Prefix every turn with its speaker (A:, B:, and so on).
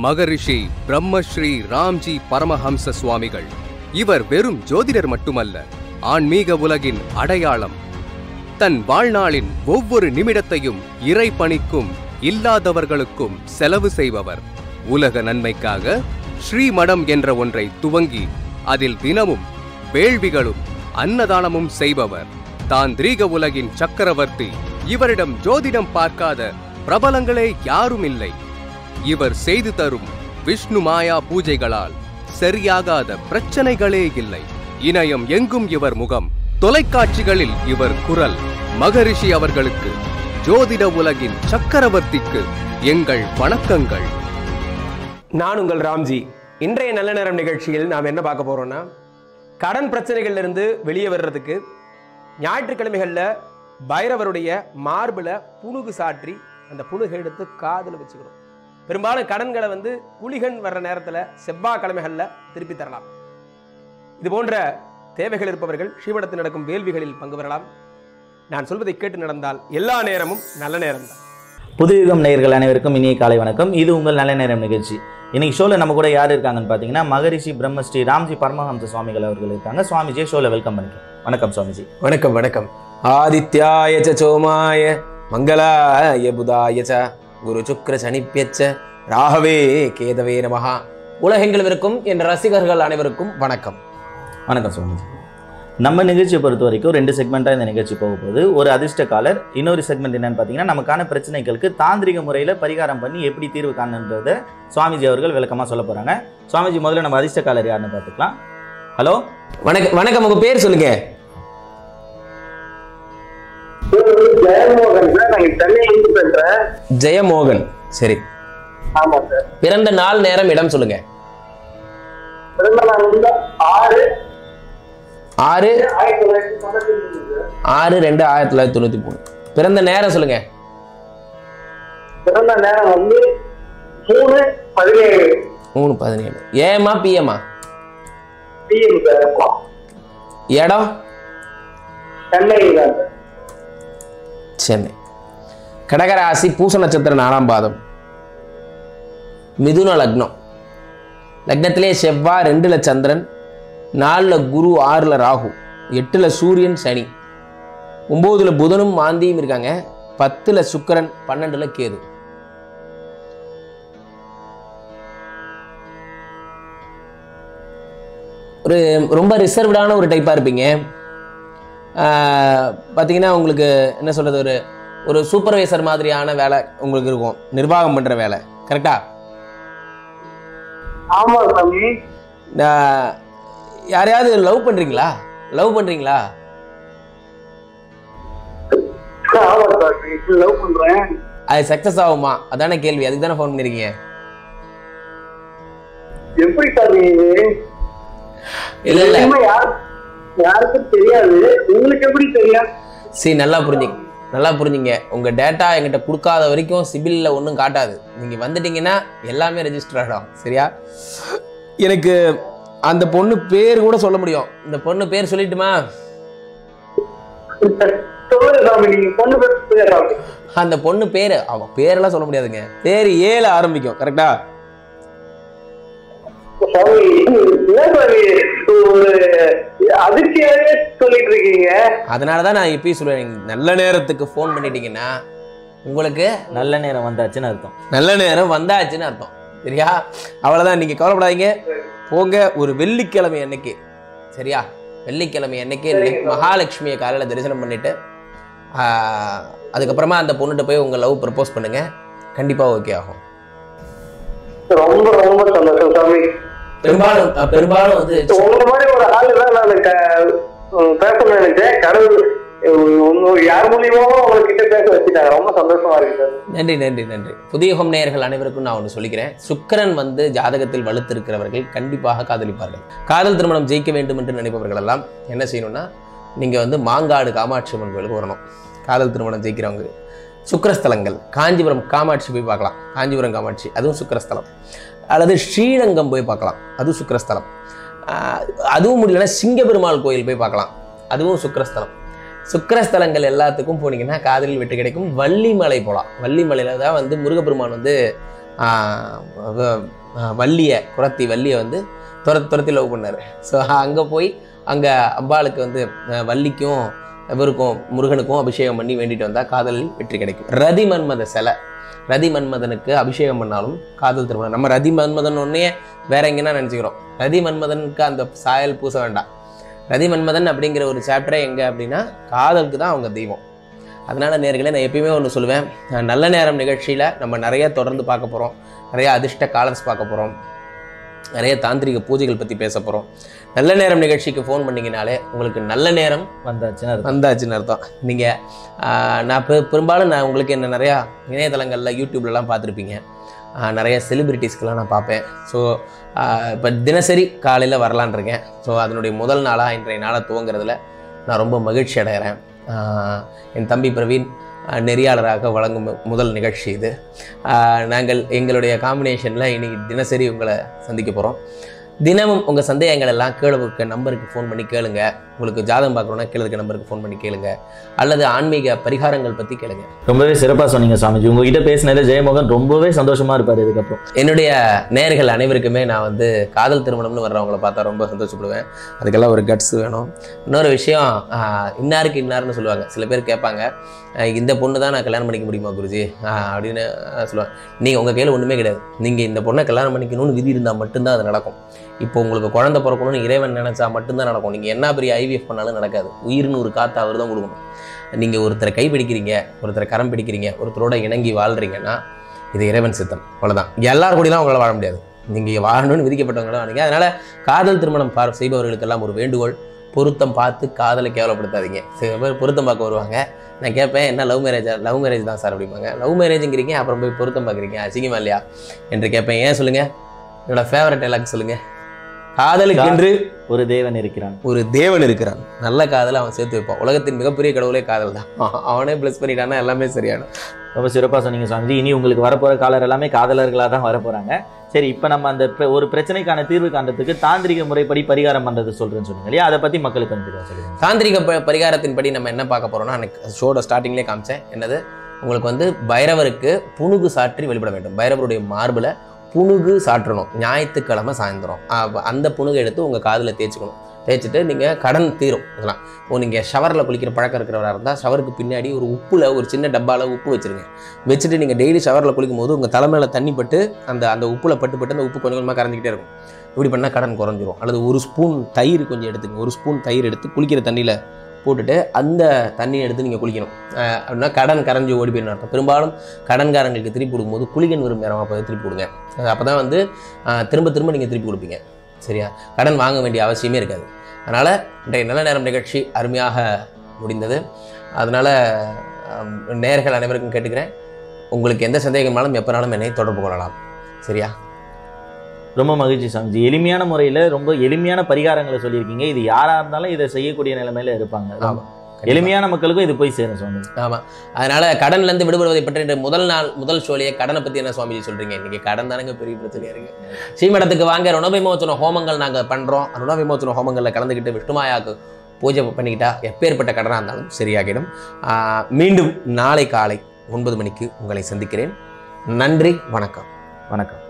A: மகரிஷி பிரம்மஸ்ரீ ராம்ஜி பரமஹம்ச சுவாமிகள் இவர் வெறும் ஜோதிடர் மட்டுமல்ல ஆன்மீக உலகின் அடையாளம் தன் வாழ்நாளின் ஒவ்வொரு நிமிடத்தையும் இறை பணிக்கும் இல்லாதவர்களுக்கும் செலவு செய்பவர் உலக நன்மைக்காக ஸ்ரீமடம் என்ற ஒன்றை துவங்கி அதில் தினமும் வேள்விகளும் அன்னதானமும் செய்பவர் தாந்திரீக உலகின் சக்கரவர்த்தி இவரிடம் ஜோதிடம் பார்க்காத பிரபலங்களே யாரும் இல்லை இவர் செய்து தரும் விஷ்ணு மாயா பூஜைகளால் சரியாகாத பிரச்சனைகளே இல்லை இணையம் எங்கும் இவர் முகம் தொலைக்காட்சிகளில் இவர் குரல் மகரிஷி அவர்களுக்கு ஜோதிட உலகின் சக்கரவர்த்திக்கு எங்கள் வணக்கங்கள்
B: நான் உங்கள் ராம்ஜி இன்றைய நல்ல நேரம் நிகழ்ச்சியில் நாம் என்ன பார்க்க போறோம்னா கடன் பிரச்சனைகள்ல இருந்து வெளியே வர்றதுக்கு ஞாயிற்றுக்கிழமைகளில் பைரவருடைய மார்பில் புணுகு சாற்றி அந்த புணுகை எடுத்து காதில் வச்சுக்கிறோம் பெரும்பாலும் கடன்களை வந்து குளிகன் வர்ற நேரத்தில் செவ்வாய்க்கிழமைகளில் திருப்பி தரலாம் இது போன்ற தேவைகள் இருப்பவர்கள் ஸ்ரீமடத்தில் நடக்கும் வேள்விகளில் பங்கு பெறலாம் நான் சொல்வதை கேட்டு நடந்தால் எல்லா நேரமும் நல்ல நேரம்தான்
C: புதுயுகம் நேயர்கள் அனைவருக்கும் இனிய காலை வணக்கம் இது உங்கள் நல்ல நேரம் நிகழ்ச்சி இன்னைக்கு ஷோவில் நம்ம கூட யார் இருக்காங்கன்னு பார்த்தீங்கன்னா மகரிஷி பிரம்மஸ்ரீ ராம்ஜி பரமஹம்ச சுவாமிகள் அவர்கள் இருக்காங்க சுவாமிஜி ஷோவில் வெல்கம் பண்ணிக்கிறேன் வணக்கம் சுவாமிஜி
B: வணக்கம் வணக்கம் ஆதித்யாய ச சோமாய மங்களாய புதாய ச குரு சுக்ர சனிப்பியச்ச ராகவே கேதவே நமஹா உலகெங்கிலும் இருக்கும் என் ரசிகர்கள் அனைவருக்கும் வணக்கம்
C: வணக்கம் சுவாமிஜி நம்ம நிகழ்ச்சியை பொறுத்த வரைக்கும் ரெண்டு செக்மெண்ட்டாக இந்த நிகழ்ச்சி போக போகுது ஒரு அதிர்ஷ்ட காலர் இன்னொரு செக்மெண்ட் என்னன்னு பார்த்தீங்கன்னா நமக்கான பிரச்சனைகளுக்கு தாந்திரிக முறையில் பரிகாரம் பண்ணி எப்படி தீர்வு காணுன்றதை சுவாமிஜி அவர்கள் விளக்கமாக சொல்ல போகிறாங்க சுவாமிஜி முதல்ல நம்ம அதிர்ஷ்ட காலர் யாருன்னு பார்த்துக்கலாம் ஹலோ
B: வணக்கம் வணக்கம் உங்க பேர் சொல்லுங்க
D: ஜெயமோகன் சார் நாங்க சென்னையிலிருந்து பேசுறேன்
B: ஜெயமோகன் சரி
D: ஆமா சார்
B: பிறந்த நாள் நேரம் இடம் சொல்லுங்க
D: பிறந்த நாள் வந்து ஆறு
B: ஆறு
D: ஆயிரத்தி தொள்ளாயிரத்தி தொண்ணூத்தி மூணு சார்
B: ஆறு ரெண்டு ஆயிரத்தி தொள்ளாயிரத்தி தொண்ணூத்தி மூணு பிறந்த நேரம் சொல்லுங்க
D: பிறந்த நேரம் வந்து மூணு பதினேழு
B: மூணு பதினேழு ஏமா பிஎம்மா
D: பிஎம் சார்
B: இடம்
D: சென்னை தான் சார்
B: சென்னை கடகராசி பூச நட்சத்திரம் நாலாம் பாதம் மிதுன லக்னம் லக்னத்திலே செவ்வாய் ரெண்டுல சந்திரன் நாலுல குரு ஆறுல ராகு எட்டுல சூரியன் சனி ஒன்பதுல புதனும் மாந்தியும் இருக்காங்க பத்துல சுக்கிரன் பன்னெண்டுல கேது ஒரு ரொம்ப ரிசர்வ்டான ஒரு டைப்பாக இருப்பீங்க ஆஹ் பார்த்தீங்கன்னா உங்களுக்கு என்ன சொல்கிறது ஒரு ஒரு சூப்பர்வைசர் மாதிரியான வேலை உங்களுக்கு இருக்கும் நிர்வாகம் பண்ணுற வேலை கரெக்டா
D: ஆமா சாமி
B: யாரையாவது லவ் பண்ணுறீங்களா லவ் பண்ணுறீங்களா
D: ஆமா சார் லவ் பண்றேன்
B: அது சக்ஸஸ் ஆகுமா அதான கேள்வி அதுக்கு தானே ஃபோன் பண்ணிருக்கீங்க
D: எப்படி சாமி இது
B: இல்ல இல்ல
D: நிச்சயமா யார் யாருக்கும் தெரியாது உங்களுக்கு எப்படி தெரியும்
B: சரி நல்லா புரிஞ்சுங்க நல்லா புரிஞ்சுங்க உங்க டேட்டா என்கிட்ட கொடுக்காத வரைக்கும் சிபில்ல ஒன்றும் காட்டாது நீங்க வந்துட்டீங்கன்னா எல்லாமே ரெஜிஸ்டர் ஆகிடும் சரியா எனக்கு அந்த பொண்ணு பேர் கூட சொல்ல முடியும் இந்த பொண்ணு பேர் சொல்லிட்டுமா
D: சொல்லுங்க சாமி நீங்க பொண்ணு பேசுறீங்க சாமி
B: அந்த பொண்ணு பேரு அவன் பேரெல்லாம் சொல்ல முடியாதுங்க பேர் ஏல ஆரம்பிக்கும் கரெக்டா
D: சாமி ஏன் சாமி ஒரு அதிர்ச்சியாவே சொல்லிட்டு இருக்கீங்க
B: அதனால தான் நான் இப்பயும் சொல்லுவேன் நீங்க நல்ல நேரத்துக்கு ஃபோன் பண்ணிட்டீங்கன்னா உங்களுக்கு
C: நல்ல நேரம் வந்தாச்சுன்னு அர்த்தம்
B: நல்ல நேரம் வந்தாச்சுன்னு அர்த்தம் சரியா அவ்வளோதான் நீங்கள் கவலைப்படாதீங்க போங்க ஒரு வெள்ளிக்கிழமை அன்னைக்கு சரியா வெள்ளிக்கிழமை அன்னைக்கு லெக்- மகாலட்சுமியை காலையில் தரிசனம் பண்ணிட்டு ஆஹ், அதுக்கப்புறமா அந்த பொண்ணுகிட்ட போய் உங்கள் லவ் ப்ரப்போஸ் பண்ணுங்க கண்டிப்பாக ஓகே ஆகும்
D: ரொம்ப ரொம்ப சந்தோஷம் சாமி
B: பெரும்பாலும் அஹ், பெரும்பாலும் வந்து
D: உங்க மாதிரி ஒரு ஆளு தான் நான் க- உம் பேசணும்னு நினைச்சேன் கடவுள் உம் உங்க யார் மூலியமாவோ உங்ககிட்ட பேச வச்சுட்டாங்க ரொம்ப சந்தோஷமா இருக்கு சார்
B: நன்றி நன்றி நன்றி புதிய ஹோம் நேயர்கள் அனைவருக்கும் நான் ஒன்று சொல்லிக்கிறேன் சுக்கிரன் வந்து ஜாதகத்தில் வலுத்திருக்கிறவர்கள் கண்டிப்பாக காதலிப்பார்கள் காதல் திருமணம் ஜெயிக்க வேண்டும் என்று நினைப்பவர்கள் எல்லாம் என்ன செய்யணும்னா நீங்கள் வந்து மாங்காடு காமாட்சி அம்மன் கோயிலுக்கு வரணும் காதல் திருமணம் ஜெயிக்கிறவங்க சுக்கிரஸ்தலங்கள் காஞ்சிபுரம் காமாட்சி போய் பார்க்கலாம் காஞ்சிபுரம் காமாட்சி அதுவும் சுக்கிரஸ்தலம் அல்லது ஸ்ரீரங்கம் போய் பார்க்கலாம் அதுவும் சுக்கிரஸ்தலம் ஆஹ் அதுவும் முடியலன்னா சிங்கபெருமாள் கோயில் போய் பார்க்கலாம் அதுவும் சுக்கிரஸ்தலம் சுக்கிரஸ்தலங்கள் எல்லாத்துக்கும் போனீங்கன்னா காதலில் வெற்றி கிடைக்கும் வள்ளிமலை போகலாம் வள்ளிமலையில் தான் வந்து முருகப்பெருமான் வந்து
E: ஆஹ் வ- ஆஹ் வள்ளியை குரத்தி வள்ளியை வந்து துரத்தி துரத்தி லவ் பண்ணார் ஸோ அங்கே போய் அங்கே அம்பாளுக்கு வந்து ஆஹ் வள்ளிக்கும் இவருக்கும் முருகனுக்கும் அபிஷேகம் பண்ணி வேண்டிட்டு வந்தால் காதலில் வெற்றி கிடைக்கும் ரதி மன்மத சிலை ரதி மன்மதனுக்கு அபிஷேகம் பண்ணாலும் காதல் திருமணம் நம்ம ரதி மன்மதன் ஒன்னே வேற எங்கன்னா நினச்சிக்கிறோம் ரதி மன்மதனுக்கு அந்த சாயல் பூச வேண்டாம் ரதி மன்மதன் அப்படிங்கிற ஒரு சாப்டரே எங்கே அப்படின்னா காதலுக்கு தான் அவங்க தெய்வம் அதனால நேர்களே நான் எப்பயுமே ஒன்று சொல்லுவேன் அஹ் நல்ல நேரம் நிகழ்ச்சியில் நம்ம நிறைய தொடர்ந்து பார்க்க போகிறோம் நிறைய அதிர்ஷ்ட காலர்ஸ் பார்க்க போகிறோம் நிறைய தாந்திரிக பூஜைகள் பற்றி பேச போகிறோம் நல்ல நேரம் நிகழ்ச்சிக்கு ஃபோன் பண்ணீங்கனாலே உங்களுக்கு நல்ல நேரம்
C: வந்தாச்சுன்னா அது
E: வந்தாச்சுன்னு அர்த்தம் நீங்கள் நான் பெ பெரும்பாலும் நான் உங்களுக்கு என்ன நிறையா இணையதளங்களில் யூடியூப்லலாம் பார்த்துருப்பீங்க ஆஹ் நிறைய செலிபிரிட்டிஸ்க்கெலாம் நான் பார்ப்பேன் ஸோ இப்போ தினசரி காலையில் வரலான் இருக்கேன் ஸோ அதனுடைய முதல் நாளாக இன்றைய நாளை துவங்குறதுல நான் ரொம்ப மகிழ்ச்சி அடைகிறேன் ஆஹ் என் தம்பி பிரவீன் ஆஹ் நெறியாளராக வழங்கும் மு- முதல் நிகழ்ச்சி இது ஆஹ் நாங்கள் எங்களுடைய காம்பினேஷனில் இன்னைக்கு தினசரி உங்களை சந்திக்க போகிறோம் தினமும் உங்கள் சந்தேகங்கள் எல்லாம் கீழே இருக்க நம்பருக்கு ஃபோன் பண்ணி கேளுங்க உங்களுக்கு ஜாதகம் பார்க்கணுன்னா கீழே இருக்க நம்பருக்கு ஃபோன் பண்ணி கேளுங்க அல்லது ஆன்மீக பரிகாரங்கள் பற்றி கேளுங்க
C: ரொம்பவே சிறப்பாக சொன்னீங்க சுவாமிஜி உங்ககிட்ட பேசினது ஜெயமோகன் ரொம்பவே சந்தோஷமா இருப்பார் இதுக்கப்புறம்
E: என்னுடைய நேயர்கள் அனைவருக்குமே நான் வந்து காதல் திருமணம்னு வர்றவங்கள பார்த்தா ரொம்ப சந்தோஷப்படுவேன் அதுக்கெல்லாம் ஒரு கட்ஸ் வேணும் இன்னொரு விஷயம் ஆஹ், இன்னாருக்கு இன்னாருன்னு சொல்லுவாங்க சில பேர் கேட்பாங்க ஆஹ், இந்த பொண்ணு தான் நான் கல்யாணம் பண்ணிக்க முடியுமா குருஜி ஆஹ், அப்படின்னு ஆஹ், சொல்லுவாங்க நீங்கள் உங்கள் கையில் ஒன்றுமே கிடையாது நீங்கள் இந்த பொண்ணை கல்யாணம் பண்ணிக்கணும்னு விதி இருந்தால் மட்டும்தான் அது நடக்கும் இப்போ உங்களுக்கு குழந்தை பிறக்கணும்னு இறைவன் நினைச்சா மட்டும்தான் நடக்கும் நீங்கள் என்ன பெரிய ஐவிஎஃப் பண்ணாலும் நடக்காது உயிர்னு ஒரு காற்று அவர் தான் கொடுக்கணும் நீங்கள் ஒருத்தரை கை பிடிக்கிறீங்க ஒருத்தரை கரம் பிடிக்கிறீங்க ஒருத்தரோட இணங்கி வாழ்றீங்கன்னா இது இறைவன் சித்தம் அவ்வளோதான் எல்லாரும் கூடலாம் உங்களால் வாழ முடியாது நீங்கள் வாழணும்னு விதிக்கப்பட்டவங்க தான் வாழீங்க அதனால் காதல் திருமணம் பார் செய்பவர்களுக்கெல்லாம் ஒரு வேண்டுகோள் பொருத்தம் பார்த்து காதலை கேவலப்படுத்தாதீங்க சில பேர் பொருத்தம் பார்க்க வருவாங்க நான் கேட்பேன் என்ன லவ் மேரேஜா லவ் மேரேஜ் தான் சார் அப்படிம்பாங்க லவ் மேரேஜுங்கிறீங்க அப்புறம் போய் பொருத்தம் பார்க்குறீங்க அசிங்கமா இல்லையா என்று கேட்பேன் ஏன் சொல்லுங்கள் என்னோட ஃபேவரட் டைலாக் சொல்லுங்கள் காதலுக்கு என்று
C: ஒரு தேவன் இருக்கிறான்
E: ஒரு தேவன் இருக்கிறான் நல்ல காதலை அவன் சேர்த்து வைப்பான் உலகத்தின் மிகப்பெரிய கடவுளே காதல் தான் அவனே ப்ளஸ் பண்ணிட்டான்னா எல்லாமே சரியானு
C: ரொம்ப சிறப்பாக சொன்னீங்க சுவாமிஜி இனி உங்களுக்கு வரப்போகிற காலர் எல்லாமே காதலர்களாக தான் வரப்போகிறாங்க சரி இப்போ நம்ம அந்த பிர- ஒரு பிரச்சனைக்கான தீர்வு காண்றதுக்கு தாந்திரிக முறைப்படி பரிகாரம் பண்ணுறது சொல்கிறேன்னு சொன்னீங்க இல்லையா அதை பற்றி மக்களுக்கு வந்து சொல்லுங்க
E: தாந்திரிக ப- பரிகாரத்தின்படி நம்ம என்ன பார்க்க போறோம்னா எனக்கு ஷோட ஸ்டார்டிங்லேயே காமிச்சேன் என்னது உங்களுக்கு வந்து பைரவருக்கு புணுகு சாற்றி வழிபட வேண்டும் பைரவருடைய மார்பில் புணுகு சாற்றணும் ஞாயிற்றுக்கிழமை சாயந்தரம் அப்ப அந்த புணுகை எடுத்து உங்கள் காதில் தேய்ச்சிக்கணும் தேய்ச்சிட்டு நீங்கள் கடன் தீரும் இதெல்லாம் இப்போ நீங்கள் ஷவரில் குளிக்கிற பழக்கம் இருக்கிறவராக இருந்தால் ஷவருக்கு பின்னாடி ஒரு உப்புல ஒரு சின்ன டப்பாவில் உப்பு வச்சிருங்க வச்சுட்டு நீங்கள் டெய்லி ஷவரில் குளிக்கும் போது உங்கள் தலைமையில தண்ணி பட்டு அந்த அந்த உப்புல பட்டு பட்டு அந்த உப்பு கொஞ்சம் கொஞ்சமாக கரைஞ்சிக்கிட்டே இருக்கும் இப்படி பண்ணால் கடன் குறைஞ்சிரும் அல்லது ஒரு ஸ்பூன் தயிர் கொஞ்சம் எடுத்துங்க ஒரு ஸ்பூன் தயிர் எடுத்து குளிக்கிற தண்ணியில் போட்டுட்டு அந்த தண்ணியை எடுத்து நீங்கள் குளிக்கணும் அஹ் அப்படின்னா கடன் கரைஞ்சி ஓடி போயிடணும் அர்த்தம் பெரும்பாலும் கடன்காரங்களுக்கு திருப்பி கொடுக்கும்போது குளிகன் வரும் நேரமாக போய் திருப்பி கொடுங்க அப்போ தான் வந்து அஹ், திரும்ப திரும்ப நீங்கள் திருப்பி கொடுப்பீங்க சரியா கடன் வாங்க வேண்டிய அவசியமே இருக்காது அதனால் இன்றைய நல்ல நேரம் நிகழ்ச்சி அருமையாக முடிந்தது அதனால் நேர்கள் அனைவருக்கும் கேட்டுக்கிறேன் உங்களுக்கு எந்த சந்தேகமானாலும் எப்போனாலும் என்னை தொடர்பு கொள்ளலாம் சரியா
C: ரொம்ப மகிழ்ச்சி சாமிஜி எளிமையான முறையில் ரொம்ப எளிமையான பரிகாரங்களை சொல்லியிருக்கீங்க இது யாராக இருந்தாலும் இதை செய்யக்கூடிய நிலைமையில இருப்பாங்க
E: ஆமா.
C: எளிமையான மக்களுக்கும் இது போய் சேரும் சுவாமி
E: ஆமாம் அதனால கடன்ல இருந்து விடுபடுவதை பற்றி இன்று முதல் நாள் முதல் ஷோலையே கடனை பற்றி என்ன சுவாமிஜி சொல்றீங்க இன்னைக்கு கடன் தானங்க பெரிய பிரச்சனையா இருக்கு ஸ்ரீமடத்துக்கு வாங்க ருணவிமோச்சன ஹோமங்கள் நாங்கள் பண்றோம் ருணவிமோச்சன ஹோமங்களில் கலந்துக்கிட்டு விஷ்ணுமாயாவுக்கு பூஜை பண்ணிக்கிட்டா எப்பேற்பட்ட கடனாக இருந்தாலும் சரியாகிடும் ஆஹ் மீண்டும் நாளை காலை ஒன்பது மணிக்கு உங்களை சந்திக்கிறேன் நன்றி வணக்கம்
C: வணக்கம்